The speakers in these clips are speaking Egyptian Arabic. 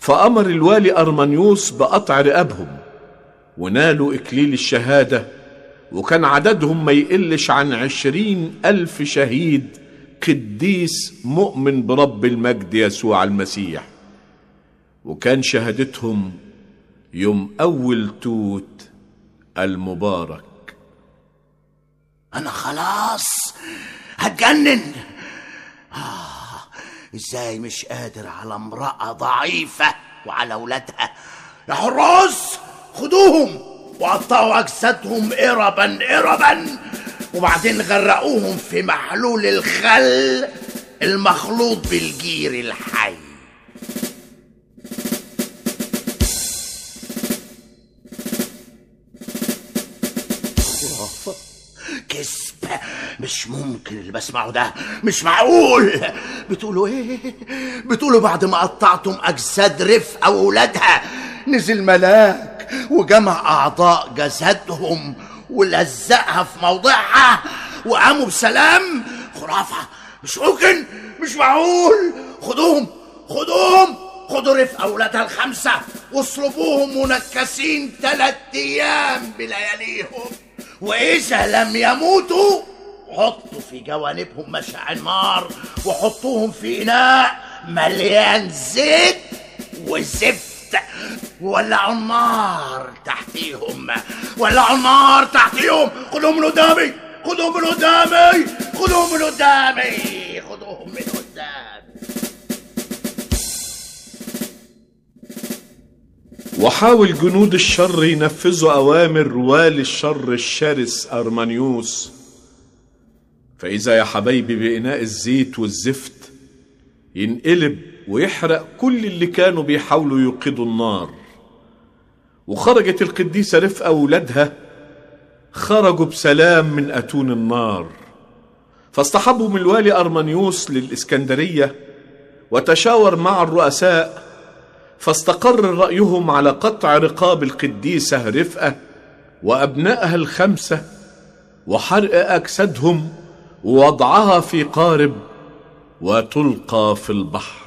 فأمر الوالي أرمنيوس بقطع رقابهم ونالوا إكليل الشهادة وكان عددهم ما يقلش عن عشرين ألف شهيد قديس مؤمن برب المجد يسوع المسيح وكان شهادتهم يوم أول توت المبارك انا خلاص هتجنن آه ازاي مش قادر على امرأة ضعيفة وعلى ولادها يا حراس خدوهم وقطعوا اجسادهم اربا اربا وبعدين غرقوهم في محلول الخل المخلوط بالجير الحي كذب مش ممكن اللي بسمعه ده مش معقول بتقولوا ايه بتقولوا بعد ما قطعتم اجساد رفقه واولادها نزل ملاك وجمع اعضاء جسدهم ولزقها في موضعها وقاموا بسلام خرافه مش ممكن مش معقول خدوهم خدوهم خدوا رفقه اولادها الخمسه واصلبوهم منكسين ثلاث ايام بلياليهم واذا لم يموتوا حطوا في جوانبهم مشاعل نار وحطوهم في اناء مليان زيت وزفت ولعوا النار تحتيهم ولعوا النار تحتيهم خدوهم من قدامي خدوهم من قدامي خدوهم من قدامي خدوهم من قدامي وحاول جنود الشر ينفذوا أوامر والي الشر الشرس أرمانيوس فإذا يا حبايبي بإناء الزيت والزفت ينقلب ويحرق كل اللي كانوا بيحاولوا يوقدوا النار وخرجت القديسة رفقة وولادها خرجوا بسلام من أتون النار فاصطحبوا من الوالي أرمانيوس للإسكندرية وتشاور مع الرؤساء فاستقر رأيهم على قطع رقاب القديسة رفقة وأبنائها الخمسة وحرق أجسادهم ووضعها في قارب وتلقى في البحر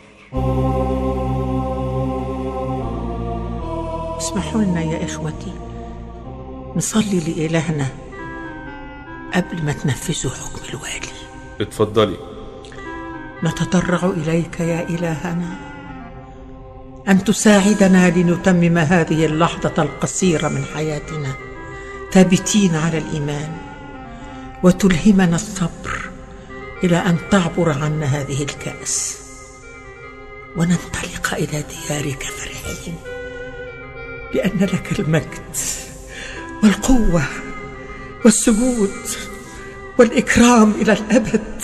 اسمحوا لنا يا إخوتي نصلي لإلهنا قبل ما تنفذوا حكم الوالي اتفضلي نتضرع إليك يا إلهنا أن تساعدنا لنتمم هذه اللحظة القصيرة من حياتنا ثابتين على الإيمان وتلهمنا الصبر إلى أن تعبر عنا هذه الكأس وننطلق إلى ديارك فرحين لأن لك المجد والقوة والسجود والإكرام إلى الأبد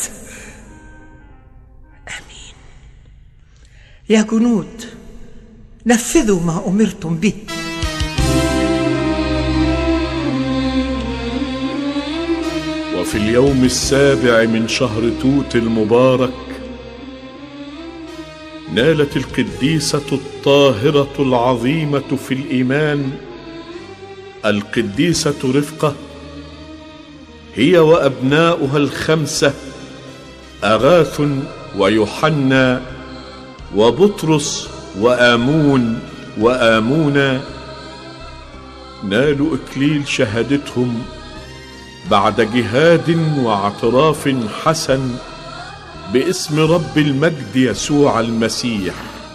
آمين يا جنود نفذوا ما أمرتم به وفي اليوم السابع من شهر توت المبارك نالت القديسة الطاهرة العظيمة في الإيمان القديسة رفقة هي وأبناؤها الخمسة أغاث ويوحنا وبطرس وآمون وآمونا نالوا إكليل شهادتهم بعد جهاد واعتراف حسن باسم رب المجد يسوع المسيح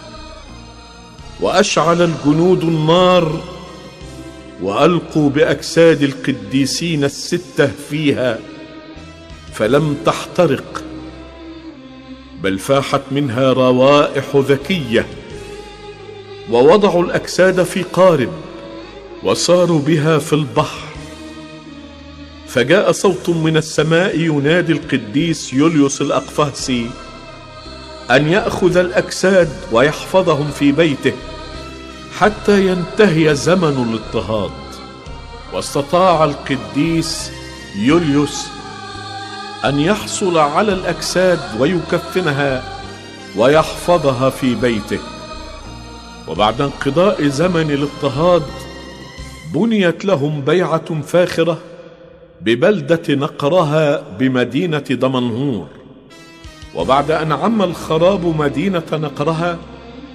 واشعل الجنود النار والقوا باجساد القديسين السته فيها فلم تحترق بل فاحت منها روائح ذكيه ووضعوا الاجساد في قارب وساروا بها في البحر فجاء صوت من السماء ينادي القديس يوليوس الأقفاصي أن يأخذ الأجساد ويحفظهم في بيته حتى ينتهي زمن الاضطهاد واستطاع القديس يوليوس أن يحصل على الأجساد ويكفنها ويحفظها في بيته وبعد انقضاء زمن الاضطهاد بنيت لهم بيعة فاخرة ببلدة نقرها بمدينة دمنهور وبعد أن عم الخراب مدينة نقرها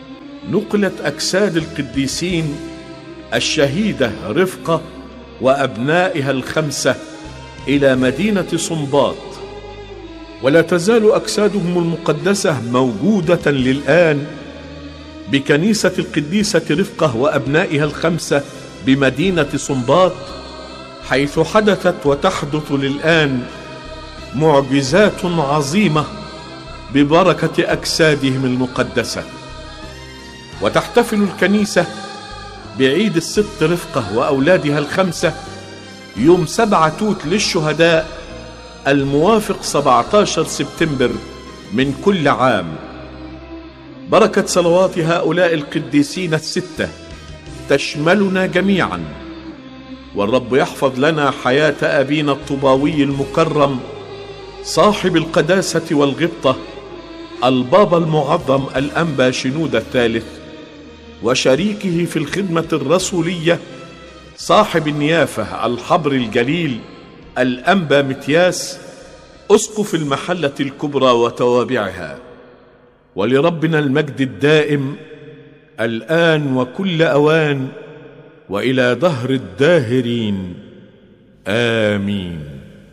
نقلت اجساد القديسين الشهيده رفقه وابنائها الخمسه الى مدينه صنباط ولا تزال اجسادهم المقدسه موجوده للان بكنيسه القديسه رفقه وابنائها الخمسه بمدينه صنباط حيث حدثت وتحدث للان معجزات عظيمه ببركه اجسادهم المقدسه وتحتفل الكنيسه بعيد الست رفقه واولادها الخمسه يوم سبعة توت للشهداء الموافق 17 سبتمبر من كل عام بركة صلوات هؤلاء القديسين الستة تشملنا جميعا والرب يحفظ لنا حياة أبينا الطباوي المكرم صاحب القداسة والغبطة البابا المعظم الأنبا شنود الثالث وشريكه في الخدمة الرسولية صاحب النيافة الحبر الجليل الأنبا متياس أسقف المحلة الكبرى وتوابعها ولربنا المجد الدائم الآن وكل أوان وإلى دهر الداهرين آمين